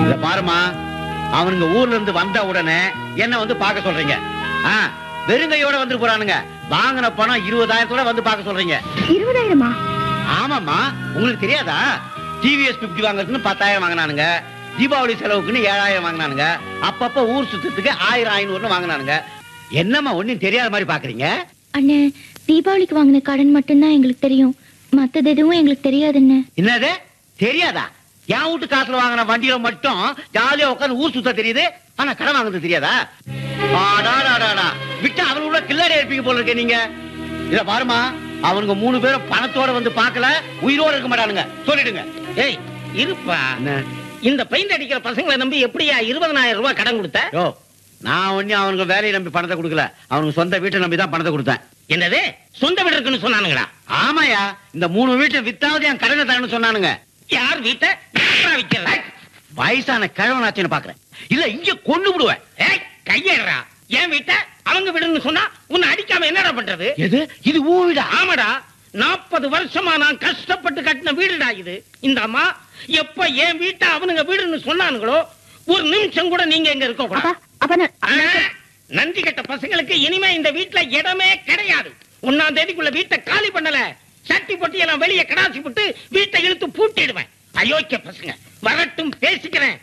இத பாருமா அவனுங்க ஊர்ல இருந்து வந்த உடனே என்ன வந்து பார்க்க சொல்றீங்க ஆ, வெறுங்கையோட வந்து போறானுங்க வாங்கின பணம் இருபதாயிரத்தோட வந்து பார்க்க சொல்றீங்க இருபதாயிரமா ஆமாம்மா உங்களுக்கு தெரியாதா டிவிஎஸ் பிப்டி வாங்குறதுன்னு பத்தாயிரம் வாங்கினானுங்க தீபாவளி செலவுக்குன்னு ஏழாயிரம் வாங்கினானுங்க அப்பப்ப ஊர் சுத்தத்துக்கு ஆயிரம் ஐநூறுன்னு வாங்கினானுங்க என்னம்மா ஒண்ணும் தெரியாத மாதிரி பாக்குறீங்க அண்ணே தீபாவளிக்கு வாங்கின கடன் மட்டும்தான் எங்களுக்கு தெரியும் மத்தது எதுவும் எங்களுக்கு தெரியாதுன்னு என்னது தெரியாதா என் வீட்டு காசுல வாங்கின வண்டியில மட்டும் ஜாலியா உட்கார்ந்து ஊர் சுத்த தெரியுது ஆனா கடன் வாங்குறது தெரியாதா ஆடாடாடாடா விட்டு அவங்களோட கில்லாடி இருப்பீங்க போல இருக்கே நீங்க இத பாருமா அவனுங்க மூணு பேரும் பணத்தோட வந்து பார்க்கல உயிரோட இருக்க மாட்டானுங்க சொல்லிடுங்க ஏய் இருப்பா என்ன இந்த பெயிண்ட் அடிக்கிற பசங்களை நம்பி எப்படியா இருபதனாயிரம் ரூபாய் கடன் கொடுத்த யோ நான் ஒன்னும் அவனுக்கு வேலையை நம்பி பணத்தை கொடுக்கல அவனுக்கு சொந்த வீட்டை நம்பி தான் பணத்தை கொடுத்தேன் என்னது சொந்த வீடு இருக்குன்னு சொன்னானுங்களா ஆமாயா இந்த மூணு வீட்டை வித்தாவது என் கடனை தரேன்னு சொன்னானுங்க யார் வீட்டை யாரா விக்கிறது வயசான கிழவனாச்சுன்னு பாக்குறேன் இல்ல இங்க கொண்டு விடுவேன் ஏய் கையேறா என் வீட்டை அவங்க வீடுன்னு சொன்னா உன்னை அடிக்காம என்னடா பண்றது எது இது ஊ வீடா ஆமாடா நாற்பது வருஷமா நான் கஷ்டப்பட்டு கட்டின வீடுடா இது இந்த அம்மா எப்ப என் வீட்டை அவனுங்க வீடுன்னு சொன்னானுங்களோ ஒரு நிமிஷம் கூட நீங்க எங்க இருக்க கூடாது ஆ, நன்றி கெட்ட பசங்களுக்கு இனிமே இந்த வீட்ல இடமே கிடையாது ஒன்னாம் தேதிக்குள்ள வீட்டை காலி பண்ணல சட்டி பொட்டி எல்லாம் வெளியே கடாசி விட்டு வீட்டை இழுத்து பூட்டிடுவேன் அயோக்கிய பசங்க வரட்டும் பேசிக்கிறேன்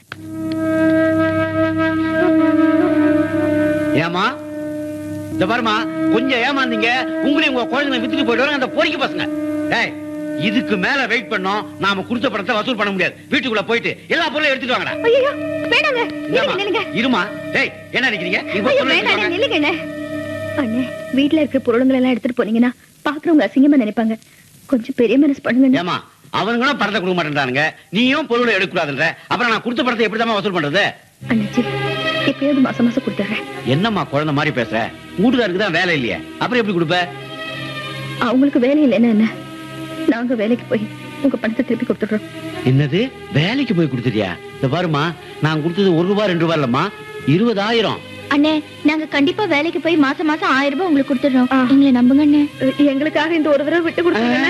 ஏமா இந்த பாருமா கொஞ்சம் ஏமாந்தீங்க உங்களையும் உங்க குழந்தைங்க வித்துட்டு போயிட்டு அந்த பொறிக்க பசங்க டேய் இதுக்கு மேல வெயிட் பண்ணோம் நாம கொடுத்த பணத்தை வசூல் பண்ண முடியாது வீட்டுக்குள்ள போயிட்டு எல்லா பொருளையும் எடுத்துட்டு வாங்கடா ஐயோ வேணாங்க இந்தாம்மா, நில்லுங்க இருமா டேய் என்ன நினைக்கிறீங்க இங்க ஐயோ பொருளை எடுத்துட்டு வேணாங்க வாங்க. நில்லுங்க அண்ணே. அண்ணே வீட்ல இருக்கிற பொருளுங்களை எல்லாம் எடுத்துட்டு போனீங்கன்னா பாக்குறவங்க அசிங்கமா நினைப்பாங்க கொஞ்சம் பெரிய மனசு பண்ணுங்க அண்ணே. ஏமா அவனுங்களும் பணத்தை கொடுக்க மாட்டேன்றானுங்க நீயும் பொருளை எடுக்கக்கூடாதுன்ற அப்புறம் நான் கொடுத்த பணத்தை எப்படி வசூல் பண்றது அண்ணாச்சி எப்பயாவது மாசம் மாசம் கொடுத்துறேன் என்னம்மா குழந்தை மாதிரி பேசுற வீட்டுக்காருக்கு தான் வேலை இல்லையே அப்புறம் எப்படி கொடுப்ப அவங்களுக்கு வேலை இல்லைன்னா என்ன நாங்க வேலைக்கு போய் உங்க பணத்தை திருப்பி கொடுத்துடுறோம் என்னது வேலைக்கு போய் கொடுத்துட்டியா இந்த பாருமா நான் கொடுத்தது ஒரு ரூபாய் ரெண்டு ரூபாய் இல்லம்மா இருபதாயிரம் அண்ணே நாங்க கண்டிப்பா வேலைக்கு போய் மாசம் மாசம் ஆயிரம் ரூபாய் உங்களுக்கு கொடுத்துடுறோம் எங்களை நம்புங்க அண்ணே எங்களுக்காக இந்த ஒரு தடவை விட்டு கொடுத்துருங்க.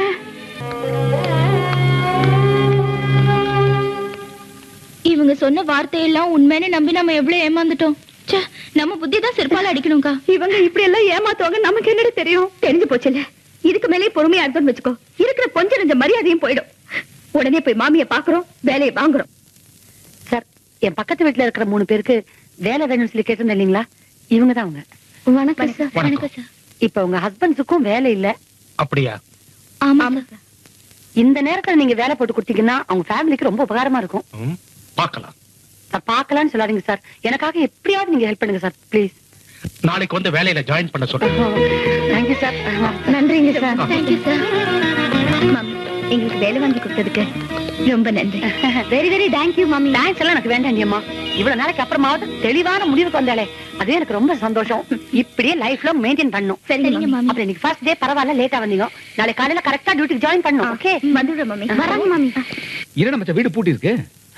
இவங்க சொன்ன வார்த்தையெல்லாம் உண்மைன்னு நம்பி நம்ம எவ்வளவு ஏமாந்துட்டோம் ச்சே, நம்ம புத்தி தான் செருப்பால அடிக்கணும்க்கா இவங்க இப்படி எல்லாம் ஏமாத்துவாங்க நமக்கு என்னடி தெரியும் தெரிஞ்சு போச்சுல்ல இதுக்கு மேலே பொறுமையா இருந்தோம்னு வச்சுக்கோ இருக்கிற கொஞ்சம் நெஞ்ச மரியாதையும் போயிடும் உடனே போய் மாமியை பாக்குறோம் வேலையை வாங்குறோம் சார் என் பக்கத்து வீட்டுல இருக்கிற மூணு பேருக்கு வேலை வேணும்னு சொல்லி கேட்டிருந்தேன் இல்லைங்களா இவங்க தான் அவங்க வணக்கம் சார் வணக்கம் சார் இப்ப உங்க ஹஸ்பண்ட்ஸுக்கும் வேலை இல்ல அப்படியா ஆமா சார் இந்த நேரத்துல நீங்க வேலை போட்டு கொடுத்தீங்கன்னா அவங்க ஃபேமிலிக்கு ரொம்ப உபகாரமா இருக்கும் ம், பார்க்கலாம் சார் பார்க்கலாம்னு சொல்லாதீங்க சார் எனக்காக எப்படியாவது நீங்க ஹெல்ப் பண்ணுங்க சார் ப்ளீஸ் நாளைக்கு வந்து வேலையில ஜாயின் பண்ண சொல்றேன் தேங்க்யூ சார் நன்றிங்க சார் தேங்க்யூ சார் மாமி எங்களுக்கு வேலை வாங்கி கொடுத்ததுக்கு ரொம்ப நன்றி வெரி வெரி தேங்க்யூ மாமி தேங்க்ஸ் எல்லாம் எனக்கு வேண்டாம் அம்மா இவ்வளவு நாளைக்கு அப்புறமாவது தெளிவான முடிவுக்கு வந்தாலே அதே எனக்கு ரொம்ப சந்தோஷம் இப்படியே லைஃப்ல மெயின்டைன் பண்ணும் சரிங்க மாமி அப்புறம் இன்னைக்கு ஃபர்ஸ்ட் டே பரவாயில்ல லேட்டா வந்தீங்க நாளைக்கு காலையில கரெக்டா டியூட்டிக்கு ஜாயின் பண்ணும் ஓகே வந்துடுறோம் மாமி வராங்க மாமி என்ன மச்ச வீடு பூட்டி இருக்கு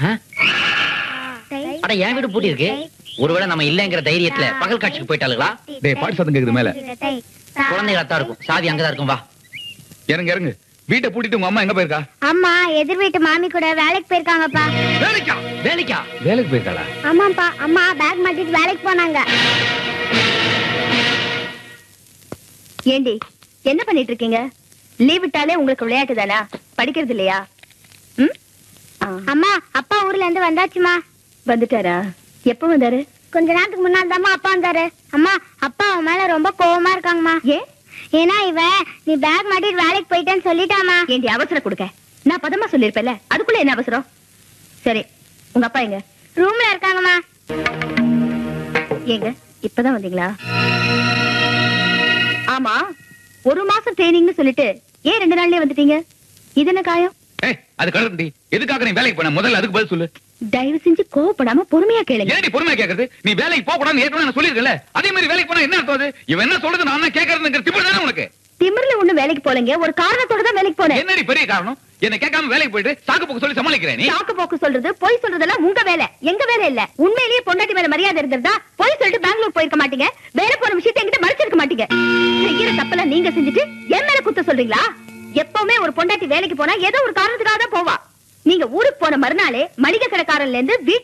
அட என் வீடு பூட்டி இருக்கு ஒருவேளை நம்ம இல்லங்கிற தைரியத்துல பகல் காட்சிக்கு போயிட்டாளுங்களா டேய் பாட்டு சத்தம் கேக்குது மேல குழந்தைகளா தான் இருக்கும் சாவி அங்கதான் இருக்கும் வா இறங்கு இறங்கு வீட்டை பூட்டிட்டு உங்க அம்மா எங்க போயிருக்கா அம்மா எதிர் வீட்டு மாமி கூட வேலைக்கு போயிருக்காங்கப்பா வேலைக்கா வேலைக்கா வேலைக்கு போயிருக்காளா ஆமாப்பா அம்மா பேக் மாட்டிட்டு வேலைக்கு போனாங்க ஏண்டி என்ன பண்ணிட்டு இருக்கீங்க லீவ் விட்டாலே உங்களுக்கு விளையாட்டு தானா படிக்கிறது இல்லையா ம்? ஆ, அம்மா அப்பா ஊர்ல இருந்து வந்தாச்சுமா வந்துட்டாரா எப்ப வந்தாரு கொஞ்ச நேரத்துக்கு முன்னாடி தாம்மா அப்பா வந்தாரு அம்மா அப்பா அவன் மேல ரொம்ப கோவமா இருக்காங்கம்மா ஏன் ஏன்னா இவன் நீ பேக் மாட்டிட்டு வேலைக்கு போயிட்டேன்னு சொல்லிட்டாமா ஏண்டி அவசரம் கொடுக்க நான் பதமா சொல்லிருப்பேன்ல அதுக்குள்ள என்ன அவசரம் சரி உங்க அப்பா எங்க ரூம்ல இருக்காங்கம்மா ஏங்க இப்பதான் வந்தீங்களா ஆமா ஒரு மாசம் ட்ரைனிங்னு சொல்லிட்டு ஏன் ரெண்டு நாள்லயே வந்துட்டீங்க இது என்ன காயம் ஏய் அது கடற்கண்டி எதுக்காக நீ வேலைக்கு போன முதல்ல அதுக்கு பதில் சொல்லு தயவு செஞ்சு கோவப்படாம பொறுமையா கேளுங்க ஏன் நீ பொறுமையா கேக்குறது நீ வேலைக்கு போக கூடாதுன்னு ஏற்கனவே நான் சொல்லிருக்கல அதே மாதிரி வேலைக்கு போனா என்ன அர்த்தம் அது இவன் என்ன சொல்றது நான் தான் கேக்குறதுங்கிற திமிரு தானே உனக்கு திமிர்ல ஒண்ணு வேலைக்கு போலங்க ஒரு காரணத்தோட தான் வேலைக்கு போனேன் என்னடி பெரிய காரணம் என்ன கேட்காம வேலைக்கு போயிட்டு சாக்கு போக்கு சொல்லி சமாளிக்கிறேன் நீ சாக்கு போக்கு சொல்றது பொய் சொல்றதெல்லாம் உங்க வேலை எங்க வேலை இல்ல உண்மையிலேயே பொண்டாட்டி மேல மரியாதை இருந்திருந்தா பொய் சொல்லிட்டு பெங்களூர் போயிருக்க மாட்டீங்க வேற போன விஷயத்தை என்கிட்ட மறைச்சிருக்க மாட்டீங்க செய்யற தப்பெல்லாம் நீங்க செஞ்சுட்டு என் மேல குத்த சொல்றீங்களா எப்பவுமே ஒரு பொண்டாட்டி வேலைக்கு போனா ஏதோ ஒரு காரணத்துக்காக தான் போவா நீங்க ஊருக்கு போன மறுநாளே மளிகை கடைக்காரன்ல இருந்து வீட்டு